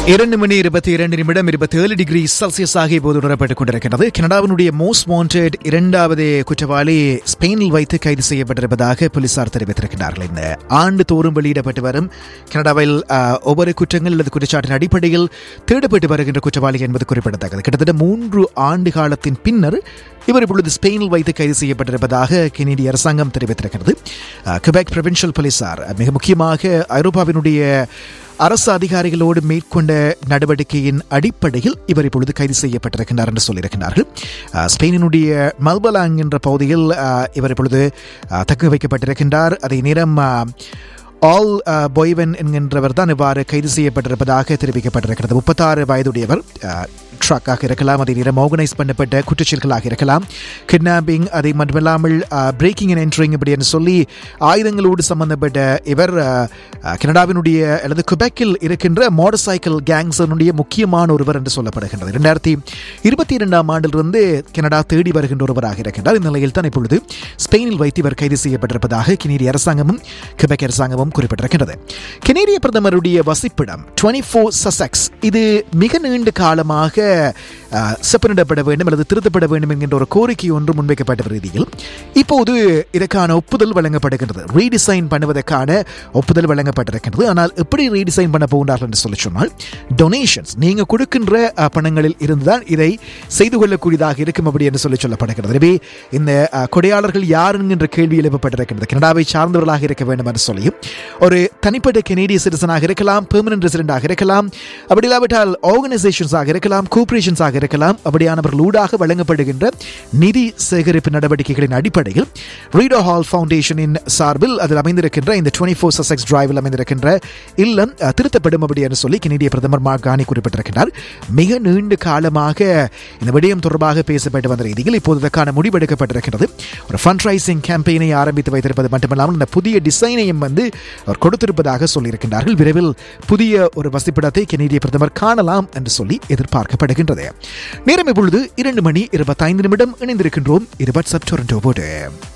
இரண்டு மணி இருபத்தி இரண்டு நிமிடம் இருபத்தி ஏழு டிகிரி செல்சியஸ் ஆகிய போது உணரப்பட்டுக் கொண்டிருக்கிறது கனடாவினுடைய மோஸ்ட் வாண்டட் இரண்டாவது குற்றவாளி ஸ்பெயினில் வைத்து கைது செய்யப்பட்டிருப்பதாக போலீசார் தெரிவித்திருக்கிறார்கள் இந்த ஆண்டு தோறும் வெளியிடப்பட்டு வரும் கனடாவில் ஆஹ், ஒவ்வொரு குற்றங்கள் அல்லது குற்றச்சாட்டின் அடிப்படையில் தேடப்பட்டு வருகின்ற குற்றவாளி என்பது குறிப்பிடத்தக்கது கிட்டத்தட்ட மூன்று ஆண்டு காலத்தின் பின்னர் இவர் இப்பொழுது ஸ்பெயினில் வைத்து கைது செய்யப்பட்டிருப்பதாக கெனடிய அரசாங்கம் தெரிவித்திருக்கிறது கிபெக் ப்ரொவின்ஷியல் போலீசார் மிக முக்கியமாக ஐரோப்பாவினுடைய அரசு அதிகாரிகளோடு மேற்கொண்ட நடவடிக்கையின் அடிப்படையில் இவர் இப்பொழுது கைது செய்யப்பட்டிருக்கின்றார் என்று சொல்லியிருக்கிறார்கள் அஹ், ஸ்பெயினினுடைய மல்பலாங் என்ற பகுதியில் அஹ், இவர் இப்பொழுது அஹ், தக்க வைக்கப்பட்டிருக்கின்றார் அதே நேரம் அஹ், ஆல் அஹ், பொய்வன் என்கின்றவர் தான் இவ்வாறு கைது செய்யப்பட்டிருப்பதாக தெரிவிக்கப்பட்டிருக்கிறது முப்பத்தாறு வயதுடையவர் அஹ், ட்ரக்காக இருக்கலாம் அதே நேரம் ஆர்கனைஸ் பண்ணப்பட்ட குற்றச்செயல்களாக இருக்கலாம் கிட்னாப்பிங் அதை மட்டுமில்லாமல் பிரேக்கிங் அண்ட் என்ட்ரிங் இப்படி என்று சொல்லி ஆயுதங்களோடு சம்பந்தப்பட்ட இவர் அஹ், அஹ், கனடாவினுடைய அல்லது குபெக்கில் இருக்கின்ற மோட்டார் சைக்கிள் கேங்ஸனுடைய முக்கியமான ஒருவர் என்று சொல்லப்படுகின்றது இரண்டாயிரத்தி இருபத்தி இரண்டாம் ஆண்டிலிருந்து கனடா தேடி வருகின்ற ஒருவராக இருக்கின்றார் இந்த நிலையில் தான் இப்பொழுது ஸ்பெயினில் வைத்து இவர் கைது செய்யப்பட்டிருப்பதாக கெனேடிய அரசாங்கமும் கிபெக் அரசாங்கமும் குறிப்பிட்டிருக்கிறது கெனேடிய பிரதமருடைய வசிப்பிடம் டுவெண்ட்டி ஃபோர் சசெக்ஸ் இது மிக நீண்ட காலமாக அஹ், செப்பனிடப்பட வேண்டும் அல்லது திருத்தப்பட வேண்டும் என்கின்ற ஒரு கோரிக்கை ஒன்று முன்வைக்கப்பட்ட ரீதியில் இப்போது இதற்கான ஒப்புதல் வழங்கப்படுகின்றது ரீடிசைன் பண்ணுவதற்கான ஒப்புதல் வழங்கப்பட்டிருக்கின்றது ஆனால் எப்படி ரீடிசைன் பண்ண போகின்றார்கள் என்று சொல்லி சொன்னால் டொனேஷன்ஸ் நீங்க கொடுக்கின்ற அஹ், பணங்களில் இருந்துதான் இதை செய்து கொள்ளக்கூடியதாக இருக்கும் அப்படி என்று சொல்லி சொல்லப்படுகிறது எனவே இந்த அஹ், கொடையாளர்கள் யார் என்கின்ற கேள்வி எழுப்பப்பட்டிருக்கிறது கனடாவை சார்ந்தவர்களாக இருக்க வேண்டும் என்று சொல்லியும் ஒரு தனிப்பட்ட கெனேடிய சிட்டிசனாக இருக்கலாம் பெர்மனன்ட் ரெசிடென்டாக இருக்கலாம் அப்படி இல்லாவிட்டால் ஆர்கனைசேஷன்ஸாக இருக்கலாம் கூப்பரேஷன்ஸாக இருக்கலாம் அப்படியானவர்களூடாக வழங்கப்படுகின்ற நிதி சேகரிப்பு நடவடிக்கைகளின் அடிப்படையில் ரீடோ ஹால் ஃபவுண்டேஷனின் சார்பில் அதில் அமைந்திருக்கின்ற இந்த டுவெண்ட்டி ஃபோர் சசெக்ஸ் டிரைவில் அமைந்திருக்கின்ற இல்லம் அஹ், திருத்தப்படும் அப்படி என்று சொல்லி கெனடிய பிரதமர் மார்க் கானி குறிப்பிட்டிருக்கிறார் மிக நீண்ட காலமாக இந்த விடயம் தொடர்பாக பேசப்பட்டு வந்த ரீதியில் இப்போது இதற்கான முடிவெடுக்கப்பட்டிருக்கிறது ஒரு ஃபண்ட் ரைசிங் கேம்பெயினை ஆரம்பித்து வைத்திருப்பது மட்டுமல்லாமல் இந்த புதிய டிசைனையும் வந்து அவர் கொடுத்திருப்பதாக சொல்லியிருக்கின்றார்கள் விரைவில் புதிய ஒரு வசிப்பிடத்தை கெனடிய பிரதமர் காணலாம் என்று சொல்லி எதிர்பார்க்கப்படுகின்றது நேரம் இப்பொழுது இரண்டு மணி இருபத்தைந்து நிமிடம் இணைந்திருக்கின்றோம் இருபட் சப் டொரண்டோவோடு